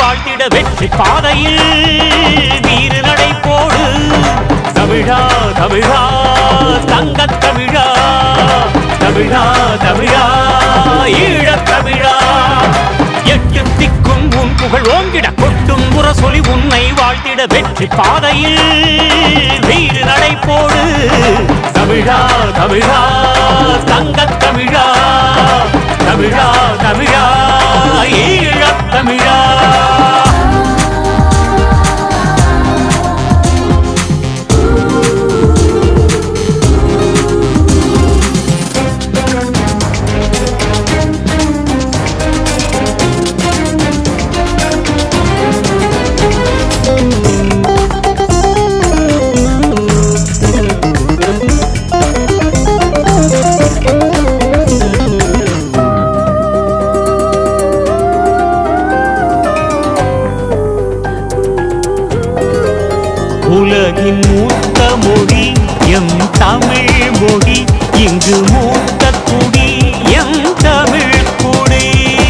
வாழ்த்திட வெற்றி பாதையில் வீறு நடை போடு தமிழா தமிழா தங்கத் தமிழா தமிழா தமிழா ஈழத் தமிழா எட்டு திக்கும் உன் புகழ் ஓங்கிட கொட்டும் முரசொலி உன்னை வாழ்த்திட வெற்றி பாதையில் வீறு நடை போடு தமிழா தமிழா தங்கத் தமிழா தமிழா தமிழா ஈழத் தமிழா உலகின் மூத்த மொழி எம் தமிழ் மொழி இங்கு மூத்த குடி எம் தமிழ் குடி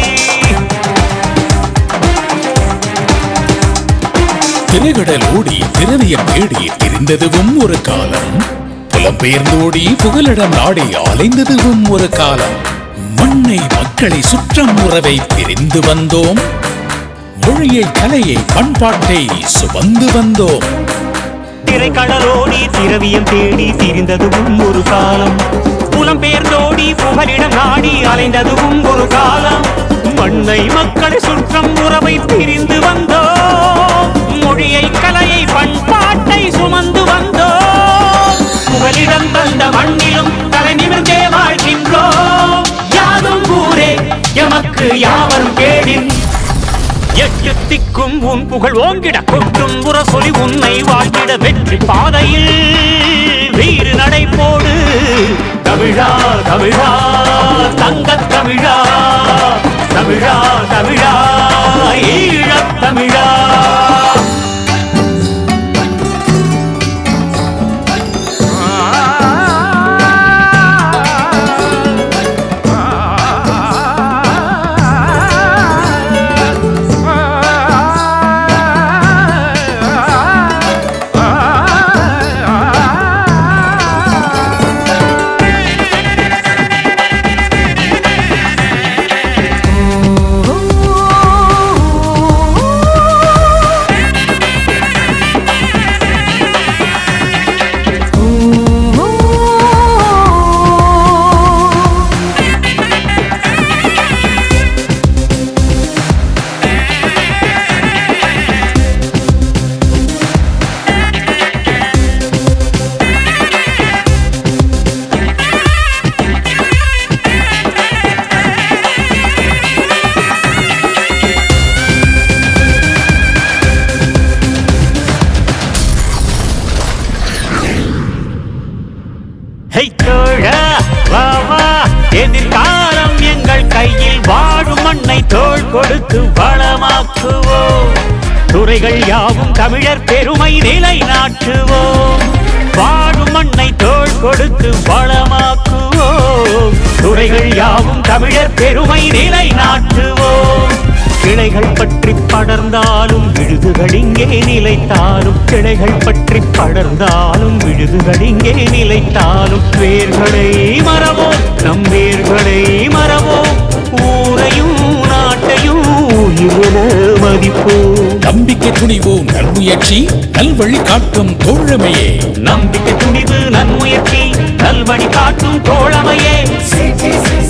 திரைகடல் ஓடி திரவியம் தேடி திரிந்ததுவும் ஒரு காலம் புலம்பெயர்ந்தோடி புகலிடம் நாடி அலைந்ததுவும் ஒரு காலம் மண்ணை மக்களை சுற்றம் உறவை பிரிந்து வந்தோம் மொழியை கலையை பண்பாட்டை சுமந்து வந்தோம் திரைக்கடலோடி திரவியம் தேடி திரிந்ததுவும் ஒரு காலம் புலம்பெயர்ந்தோடி புகலிடம் நாடி அலைந்ததுவும் ஒரு காலம் மண்ணை மக்களை சுற்றம் உறவை பிரிந்து வந்தோம் மொழியை கலையை பண்பாட்டை சுமந்து வந்தோம் புகலிடம் தந்த மண்ணிலும் தலை நிமிர்ந்தே வாழ்கின்றோம் யாதும் ஊரே எமக்கு யாவரும் கேடின் எட்டு திக்கும் உன் புகழ் ஓங்கிட கொட்டும் புறசொலி உன்னை வாழ்த்திட வெற்றி பாதையில் வீறு நடை போடு தமிழா தமிழா தங்கத் தமிழா தமிழா தமிழா ஈழத் தமிழா ஹை தோழா வா வா எதிர்காலம் எங்கள் கையில் வாழும் மண்ணை தோள் கொடுத்து வளமாக்குவோம் துறைகள் யாவும் தமிழர் பெருமை நிலைநாட்டுவோம் வாழும் மண்ணை தோள் கொடுத்து வளமாக்குவோம் துறைகள் யாவும் தமிழர் பெருமை நிலைநாட்டுவோம் கிளைகள் பற்றி படர்ந்தாலும் விழுதுகள் இங்கே நிலைத்தாலும் கிளைகள் பற்றி படர்ந்தாலும் விழுதுகள் இங்கே நிலைத்தாலும் வேர்களை மறவோம் நம் வேர்களை மறவோம் ஊரையும் நாட்டையும் உயிரென மதிப்போம் நம்பிக்கை துணிவோம் நல்முயற்சி நல்வழி காட்டும் தோழமையே நம்பிக்கை துணிவு நன்முயற்சி நல்வழி காட்டும் தோழமையே CTC